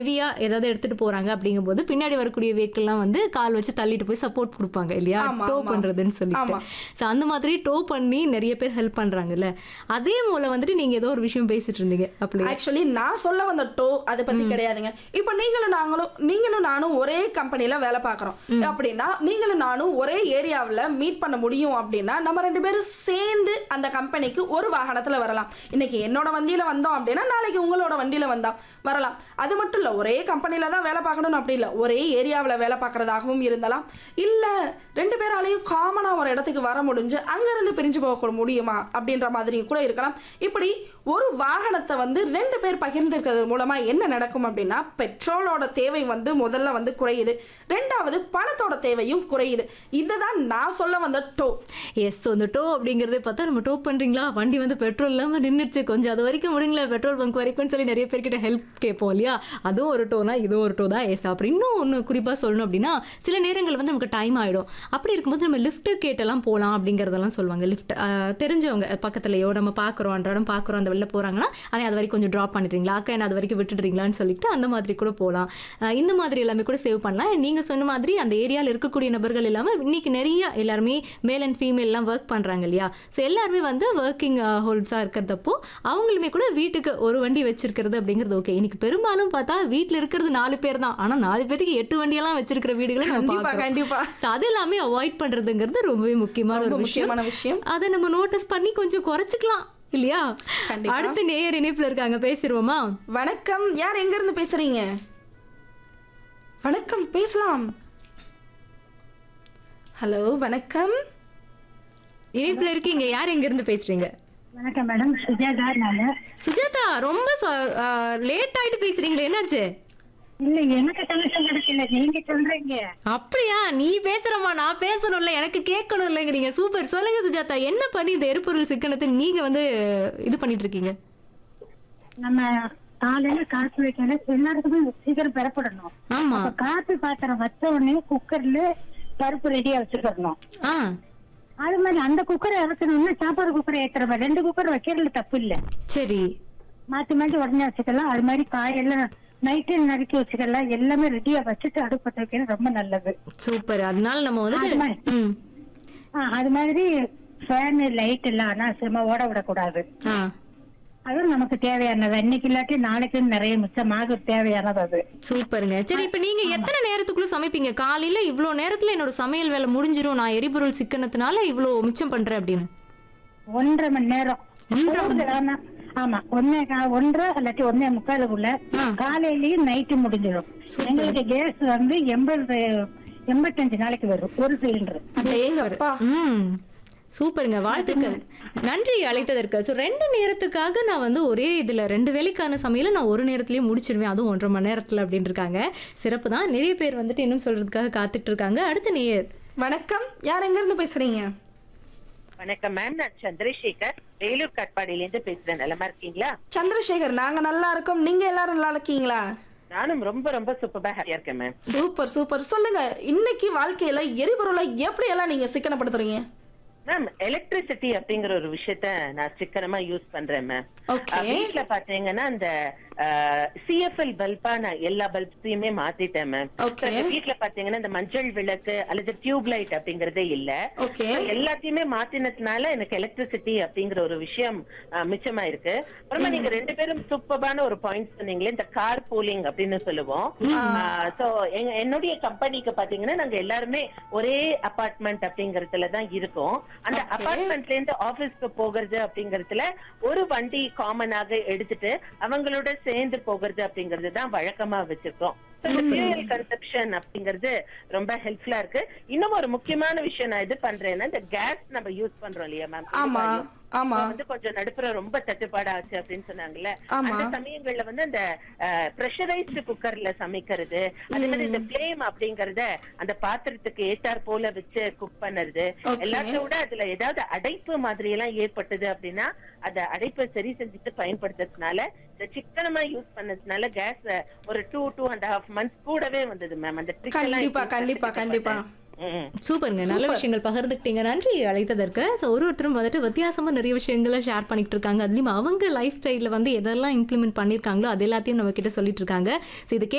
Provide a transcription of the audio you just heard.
ஹெவியா ஏதாவது எடுத்துட்டு போறாங்க அப்படிங்கும்போது பின்னாடி வரக்கூடிய வெஹிக்கிள்லாம் வந்து கால் வச்சு தள்ளிட்டு போய் சப்போர்ட் கொடுப்பாங்க இல்லையா ஆமா, டோ ஆமா. பண்றதுன்னு சொல்லிட்டு ஆமா. ஸோ அந்த மாதிரி டோ பண்ணி நிறைய பேர் ஹெல்ப் பண்றாங்கல்ல அதே மூல வந்துட்டு நீங்க ஏதோ ஒரு விஷயம் பேசிட்டு இருந்தீங்க அப்படி ஆக்சுவலி நான் சொல்ல வந்த டோ அதை பத்தி கிடையாதுங்க இப்போ நீங்களும் நாங்களும் நீங்களும் நானும் ஒரே கம்பெனில வேலை பார்க்குறோம் அப்படின்னா நீங்களும் நானும் ஒரே ஏரியாவில் மீட் பண்ண முடியும் அப்படின்னா நம்ம ரெண்டு பேரும் சேர்ந்து அந்த கம்பெனிக்கு ஒரு வாகனத்துல வரலாம் இன்னைக்கு என்னோட வண்டியில வந்தோம் அப்படின்னா நாளைக்கு உங்களோட வண்டியில வந்தா வரலாம் அது மட்டும் இல்ல ஒரே கம்பெனில தான் வேலை பார்க்கணும்னு அப்படி இல்லை ஒரே ஏரியாவில் வேலை பார்க்கறதாகவும் இருந்தலாம் இல்ல ரெண்டு பேராலையும் காமனா ஒரு இடத்துக்கு வர முடிஞ்சு அங்கிருந்து பிரிஞ்சு போக முடியுமா அப்படின்ற மாதிரியும் கூட இருக்கலாம் இப்படி ஒரு வாகனத்தை வந்து ரெண்டு பேர் பகிர்ந்திருக்கிறது மூலமா என்ன நடக்கும் அப்படின்னா பெட்ரோலோட தேவை வந்து முதல்ல வந்து குறையுது ரெண்டாவது பணத்தோட தேவையும் குறையுது இதை தான் நான் சொல்ல வந்த டோ எஸ் அந்த டோ அப்படிங்கறத பார்த்தா நம்ம டோ பண்றீங்களா வண்டி வந்து பெட்ரோல் இல்லாம நின்றுச்சு கொஞ்சம் அது வரைக்கும் விடுங்களேன் பெட்ரோல் பங்க் வரைக்கும்னு சொல்லி நிறைய பேர்கிட்ட ஹெல்ப் கேட்போம் இல்லையா அதுவும் ஒரு டோனா இதுவும் ஒரு டோ தான் எஸ் அப்புறம் இன்னும் ஒன்று குறிப்பாக சொல்லணும் அப்படின்னா சில நேரங்கள் வந்து நமக்கு டைம் ஆயிடும் அப்படி இருக்கும்போது நம்ம லிஃப்ட் கேட்டெல்லாம் போகலாம் அப்படிங்கறதெல்லாம் சொல்லுவாங்க லிஃப்ட் தெரிஞ்சவங்க பக்கத்துலயோ நம்ம பார்க்குறோம் அன்றாடம் பார்க்குறோம் அந்த வெளில போறாங்கன்னா ஆனால் அது வரைக்கும் கொஞ்சம் ட்ராப் பண்ணிடுறீங்களா அக்கா என்ன அது வரைக்கும் விட்டுடுறீங்களான்னு சொல்லிட்டு அந்த மாதிரி கூட போகலாம் அஹ் இந்த மாதிரி எல்லாமே கூட சேவ் பண்ணலாம் நீங்க சொன்ன மாதிரி அந்த ஏரியாவில் இருக்கக்கூடிய நபர்கள் இல்லாமல் இன்னைக்கு நிறைய எல்லாருமே மேல் அண்ட் ஃபீமேல்லாம் ஒர்க் பண்றாங்க இல்லையா ஸோ எல்லாருமே வந்து ஒர்க்கிங் ஹோல்ட்ஸாக இருக்கிறதப்போ அவங்களுமே கூட வீட்டுக்கு ஒரு வண்டி வச்சிருக்கிறது அப்படிங்கிறது ஓகே இன்னைக்கு பெரும்பாலும் பார்த்தா வீட்டில் இருக்கிறது நாலு பேர் தான் ஆனால் நாலு பேருக்கு எட்டு வண்டியெல்லாம் வச்சிருக்கிற வீடுகளை நம்ம கண்டிப்பா பார்க்குறோம் கண்டிப்பா ஸோ அது எல்லாமே அவாய்ட் பண்றதுங்கிறது ரொம்பவே முக்கியமான ரொம்ப ஒரு விஷயம் முக்கியமான விஷயம் அதை நம்ம நோட்டீஸ் பண்ணி கொஞ்சம் குறைச்சிக்கலாம் இல்லையா கண்டிப்பா. அடுத்து நேயர் இணைப்புல இருக்காங்க பேசிடுவோமா வணக்கம் யார் எங்க இருந்து பேசுறீங்க வணக்கம் பேசலாம் ஹலோ வணக்கம் இணைப்புல இருக்கீங்க யார் எங்க இருந்து பேசுறீங்க வணக்கம் மேடம் சுஜாதா நானு சுஜாதா ரொம்ப லேட் ஆயிட்டு பேசுறீங்களே என்னாச்சு இல்ல எனக்கு கனெக்ஷன் கிடைக்கல நீங்க சொல்றீங்க அப்படியா நீ பேசுறமா நான் பேசணும்ல எனக்கு கேட்கணும் இல்லைங்கிறீங்க சூப்பர் சொல்லுங்க சுஜாதா என்ன பண்ணி இந்த எரிபொருள் சிக்கனத்தை நீங்க வந்து இது பண்ணிட்டு இருக்கீங்க நம்ம காலையில காசு வைக்கணும் எல்லாருக்குமே சீக்கிரம் பெறப்படணும் ஆமா அப்ப காப்பி பாத்திரம் வச்ச உடனே குக்கர்ல பருப்பு ரெடியா வச்சுக்கணும் ஆ அது மாதிரி அந்த குக்கரை இறக்கணும்னா சாப்பாடு குக்கரை ஏத்துற மாதிரி ரெண்டு குக்கர் வைக்கிறதுல தப்பு இல்ல சரி மாத்தி மாத்தி உடனே வச்சுக்கலாம் அது மாதிரி காயெல்லாம் நைட்டு நறுக்கி வச்சுக்கலாம் எல்லாமே ரெடியா வச்சுட்டு அடுப்பத்த வைக்கிறது ரொம்ப நல்லது சூப்பர் அதனால நம்ம அது வந்து மாதிரி. ம் ஆ, அது மாதிரி ஃபேன் லைட் எல்லாம் அனாவசியமா ஓட விடக்கூடாது ஆ அதுவும் நமக்கு தேவையானது இன்னைக்கு இல்லாட்டி நாளைக்கு நிறைய மிச்சமாக தேவையானது அது சூப்பருங்க சரி இப்ப நீங்க எத்தனை நேரத்துக்குள்ள சமைப்பீங்க காலையில இவ்ளோ நேரத்துல என்னோட சமையல் வேலை முடிஞ்சிரும் நான் எரிபொருள் சிக்கனத்தினால இவ்ளோ மிச்சம் பண்றேன் அப்படின்னு ஒன்றரை மணி நேரம் ஒன்றரை மணி ஆமா. ஆமா ஒன்னே கா- ஒன்றரை இல்லாட்டி ஒன்னே முக்காலுக்குள்ள ஆ. காலையிலயும் நைட்டு முடிஞ்சிடும் எங்களுக்கு கேஸ் வந்து எண்பது எண்பத்தஞ்சு நாளைக்கு வரும் ஒரு சிலிண்டர் அப்படியேங்கப்பா ம் சூப்பருங்க வாழ்த்துக்கள் நன்றி அழைத்ததற்கு ஸோ ரெண்டு நேரத்துக்காக நான் வந்து ஒரே இதுல ரெண்டு வேலைக்கான சமையலை நான் ஒரு நேரத்திலேயே முடிச்சிருவேன் அதுவும் ஒன்றரை மணி நேரத்துல அப்படின்னு இருக்காங்க சிறப்பு தான் நிறைய பேர் வந்துட்டு இன்னும் சொல்றதுக்காக காத்துட்டு இருக்காங்க அடுத்த நேயர் வணக்கம் யார் எங்க இருந்து பேசுறீங்க வணக்கம் மேம் நான் சந்திரசேகர் வேலூர் கட்பாடியில இருந்து பேசுறேன் நலமா இருக்கீங்களா சந்திரசேகர் நாங்க நல்லா இருக்கோம் நீங்க எல்லாரும் நல்லா இருக்கீங்களா நானும் ரொம்ப ரொம்ப சூப்பரா ஹாப்பியா இருக்கேன் மேம் சூப்பர் சூப்பர் சொல்லுங்க இன்னைக்கு வாழ்க்கையில எரிபொருளை எப்படி எல்லாம் நீங்க சிக்கனப்படுத்துறீங்க மேம் எலக்ட்ரிசிட்டி அப்படிங்கிற ஒரு விஷயத்த நான் சிக்கனமா யூஸ் பண்றேன் மேம் ஓகே வீட்டுல பாத்தீங்கன்னா அந்த சிஎஃப்எல் பல்பா நான் எல்லா பல்ப்ஸையுமே மாத்திட்டேன் மேம் Okay. வீட்டுல பாத்தீங்கன்னா இந்த மஞ்சள் விளக்கு அல்லது டியூப் லைட் அப்படிங்கறதே இல்ல ஓகே எல்லாத்தையுமே மாத்தினதுனால எனக்கு எலக்ட்ரிசிட்டி அப்படிங்கிற ஒரு விஷயம் அஹ், மிச்சமா இருக்கு அப்புறமா நீங்க ரெண்டு பேரும் சூப்பரான ஒரு பாயிண்ட் சொன்னீங்களே இந்த கார் பூலிங் அப்படின்னு சொல்லுவோம் சோ என்னுடைய கம்பெனிக்கு பாத்தீங்கன்னா நாங்க எல்லாருமே ஒரே அபார்ட்மெண்ட் அப்படிங்கறதுல தான் இருக்கோம் அந்த Okay. அபார்ட்மெண்ட்ல இருந்து ஆபீஸ்க்கு போகிறது அப்படிங்கறதுல ஒரு வண்டி காமனாக எடுத்துட்டு அவங்களோட சேர்ந்து போகிறது அப்படிங்கறது தான் வழக்கமா வச்சிருக்கோம் ஃபியூயல் கன்சப்ஷன் அப்படிங்கிறது ரொம்ப ஹெல்ப்ஃபுல்லா இருக்கு இன்னும் ஒரு முக்கியமான விஷயம் நான் இது பண்றேன்னா இந்த கேஸ் நம்ம யூஸ் பண்றோம் இல்லையா மேம் ஆமா ஆமா வந்து கொஞ்சம் நடுப்புற ரொம்ப தட்டுப்பாடு ஆச்சு அப்படின்னு சொன்னாங்கல்ல ஆமா. அந்த சமயங்கள்ல வந்து அந்த ப்ரெஷரைஸ்டு குக்கர்ல சமைக்கிறது அதே மாதிரி இந்த ஃபிளேம் அப்படிங்கறத அந்த பாத்திரத்துக்கு ஏத்தார் போல வச்சு குக் பண்ணுறது Okay. எல்லாத்த விட அதுல ஏதாவது அடைப்பு மாதிரி எல்லாம் ஏற்பட்டது அப்படின்னா அந்த அடைப்பை சரி செஞ்சுட்டு பயன்படுத்துறதுனால இந்த சிக்கனமா யூஸ் பண்ணதுனால கேஸ் ஒரு two two and half months கூடவே வந்தது மேம் அந்த trick எல்லாம் கண்டிப்பா இப்ப கண்டிப்பா கண்டிப்பா கத்துக்கிட்டேன். ம். சூப்பருங்க நல்ல விஷயங்கள் பகிர்ந்துக்கிட்டீங்க நன்றி அழைத்ததற்கு ஸோ ஒரு ஒருத்தரும் வந்துட்டு வித்தியாசமா நிறைய விஷயங்களை ஷேர் பண்ணிட்டு இருக்காங்க அதுலயும் அவங்க லைஃப் ஸ்டைலில் வந்து எதெல்லாம் இம்ப்ளிமெண்ட் பண்ணியிருக்காங்களோ அது எல்லாத்தையும் நம்ம கிட்ட சொல்லிட்டு இருக்காங்க ஸோ இது